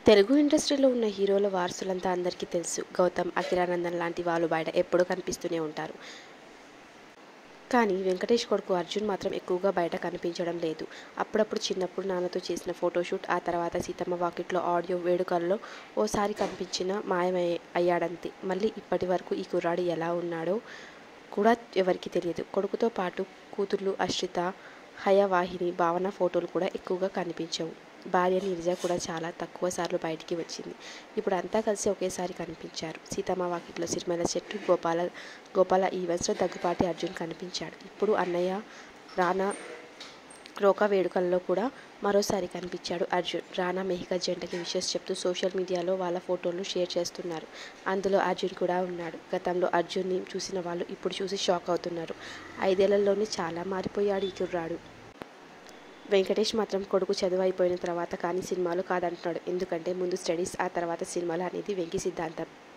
తెలుగు ఇండస్ట్రీలో ఉన్న హీరోల వారసులంతా అందరికీ తెలుసు గౌతమ్ అఖిరానందన్ లాంటి వాళ్ళు బయట ఎప్పుడూ కనిపిస్తూనే ఉంటారు కానీ వెంకటేష్ కొడుకు అర్జున్ మాత్రం ఎక్కువగా బయట కనిపించడం లేదు అప్పుడప్పుడు చిన్నప్పుడు నాన్నతో చేసిన ఫోటోషూట్ ఆ తర్వాత సీతమ్మ వాకిట్లో ఆడియో వేడుకల్లో ఓసారి కనిపించిన మాయమై అయ్యాడంతే మళ్ళీ ఇప్పటి వరకు ఈ కుర్రాడు ఎలా ఉన్నాడో కూడా ఎవరికి తెలియదు కొడుకుతో పాటు కూతుర్లు అశ్రిత హయవాహిని భావన ఫోటోలు కూడా ఎక్కువగా కనిపించవు భార్య నీరజ కూడా చాలా తక్కువ సార్లు బయటికి వచ్చింది ఇప్పుడు అంతా కలిసి ఒకేసారి కనిపించారు సీతమ్మ వాకిట్లో సిరిమల చెట్టు గోపాల గోపాల ఈవెంట్స్లో దగ్గుపాటి అర్జున్ కనిపించాడు ఇప్పుడు అన్నయ్య రానా రోకా వేడుకల్లో కూడా మరోసారి కనిపించాడు అర్జున్ రానా మెహిక జంటకి విషెస్ చెప్తూ సోషల్ మీడియాలో వాళ్ళ ఫోటోలు షేర్ చేస్తున్నారు అందులో అర్జున్ కూడా ఉన్నాడు గతంలో అర్జున్ని చూసిన వాళ్ళు ఇప్పుడు చూసి షాక్ అవుతున్నారు ఐదేళ్లలోనే చాలా మారిపోయాడు ఈ కుర్రాడు వెంకటేష్ మాత్రం కొడుకు చదువు అయిపోయిన తర్వాత కానీ సినిమాలు కాదంటున్నాడు ఎందుకంటే ముందు స్టడీస్ ఆ తర్వాత సినిమాలు అనేది వెంకి సిద్ధాంతం